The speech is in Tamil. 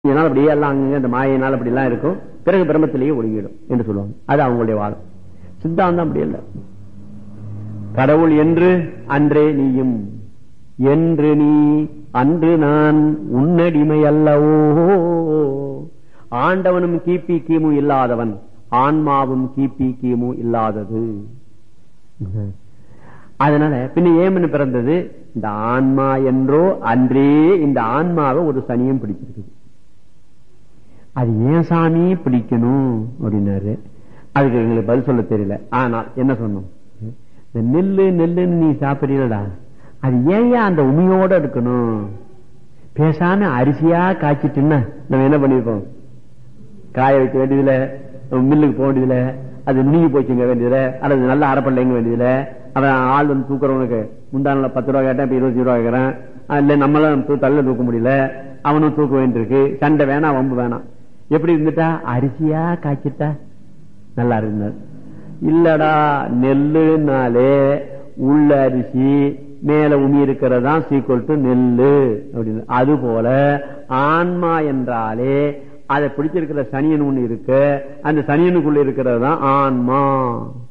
இதனால அப்படியே எல்லாம் அங்க இந்த மாயினால் அப்படி எல்லாம் இருக்கும் பிறகு பிரம்மத்திலேயே ஒடுங்கிடும் என்று சொல்லுவாங்க அது அவங்களுடைய வாதம் சித்தாந்தம் அப்படி இல்லை கடவுள் என்று அன்றே நீயும் என்று நீ அன்று நான் உன்னடிமை அல்லவோ ஆண்டவனும் கிபி கிமு இல்லாதவன் ஆன்மாவும் கிபி கிமு இல்லாதது அதனால பின்ன ஏமனு பிறந்தது இந்த ஆன்மா என்றோ அன்றே இந்த ஆன்மாவை ஒரு சனியம் பிடிச்சிருக்குது அது ஏன் சாமி பிடிக்கணும் அப்படின்னாரு அதுக்கு எங்களுக்கு பதில் சொல்ல தெரியல ஆனால் என்ன சொன்னோம் இந்த நெல்லு நெல்லுன்னு நீ சாப்பிடுறீங்களா அது ஏன் அந்த உமையோட இருக்கணும் பேசாம அரிசியா காய்ச்சிட்டுன்னா நம்ம என்ன பண்ணிருப்போம் காய வைக்க வேண்டியதுல மில்லுக்கு போக வேண்டியதுல அது நுணுங்கி போச்சுங்க வேண்டியதுல அல்லது நல்ல அரைப்பள்ளைங்க வேண்டியதுல அவன் ஆள் வந்து தூக்குறவனுக்கு முந்தான பத்து ரூபா கேட்டா இப்ப இருபத்தி ரூபா கேட்கறான் இல்ல நம்மளும் தள்ள தூக்க முடியல அவனும் தூக்க வேண்டியிருக்கு சண்டை வேணாம் வம்பு வேணாம் எப்படி இருந்துட்டா அரிசியா காய்ச்சிட்டா நல்லா இருந்தார் இல்லடா நெல்லுனாலே உள்ள அரிசி மேல உமி இருக்கிறதா சீக்குவல் டு நெல்லு அப்படின்னு அது போல ஆன்மா என்றாலே அதை பிடிச்சிருக்கிற சனியன் ஒண்ணு இருக்கு அந்த சனியனுக்குள்ள இருக்கிறது தான் ஆன்மா